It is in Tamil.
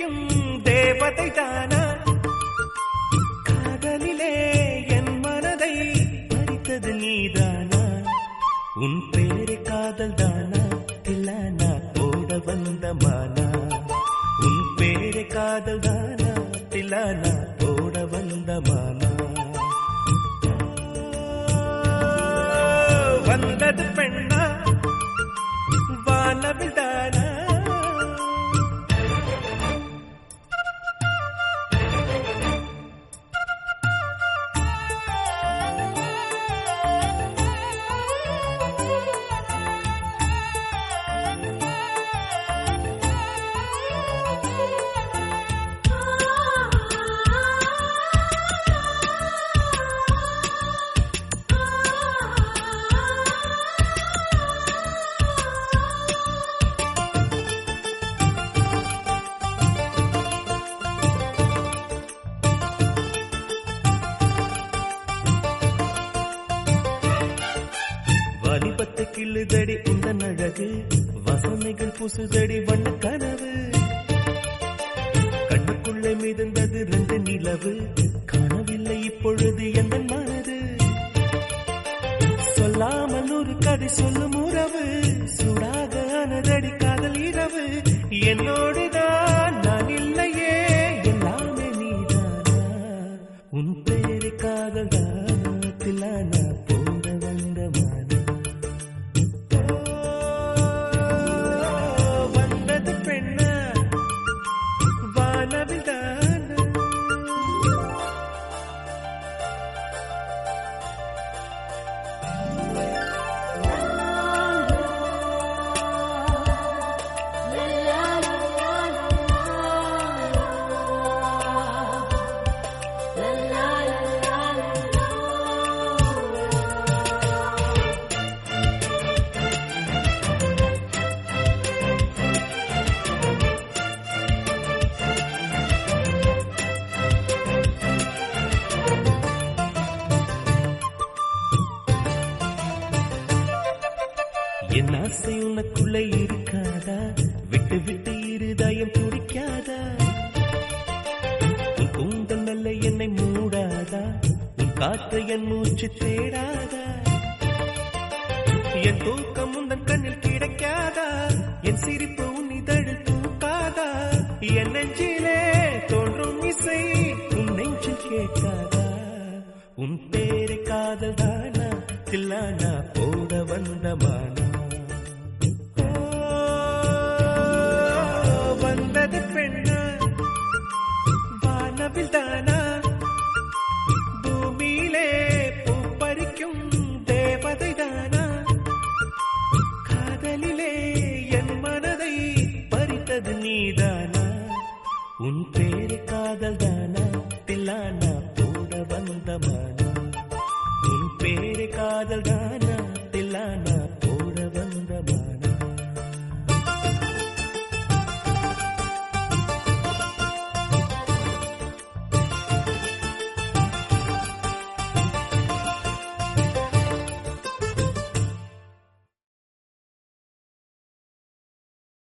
பறிக்கும் தேவதை தானா காதலிலே என் மனதை பறித்தது நீதானா உன் பேரு காதல் தானா தில்லானா போட வந்த மானா உன் பேரு காதல் தானா தில்லானா போட வந்த மானா வந்தது பெண்ணா வானவில் தானா வாலிபத்து கிள்ளுதடி இந்த அழகு வசனைகள் புசுதடி வண்ண கனவு கண்ணுக்குள்ளே மிதந்தது ரெண்டு நிலவு காணவில்லை இப்பொழுது எந்த மனது சொல்லாமல் ஒரு கதை சொல்லும் உறவு சூடாக ஆனதடி காதல் இரவு என்னோடுதான் நான் இல்லையே எல்லாமே நீதானா உன் பேரு காதல் தானா தில்லானா போட வந்த மானா வந்தது பெண்ணா வானவில் தானா என் ஆசை உனக்குள்ள இருக்காதா விட்டு விட்டு இருதயம் துடிக்காதா உன் கூந்தல் நல்ல என்னை மூடாதா உன் காற்று என் மூச்சு தேடாதா என் தூக்கம் உந்தன் கண்ணில் கிடைக்காதா என் சிரிப்பு உன் இதழில் தூக்காதா என் நெஞ்சிலே தோன்றும் இசை உன் நெஞ்சில் கேட்காதா உன் பேரு காதல் தானா தில்லானா போட வந்த மானா வந்தது பெண்ணா வானவில் தானா பூமியிலே பூ பறிக்கும் தேவதை தானா காதலிலே என் மனதை பறித்தது நீதானா உன் பேரு காதல் தானா தில்லானா போட வந்த மானா உன் பேரு காதல் தானா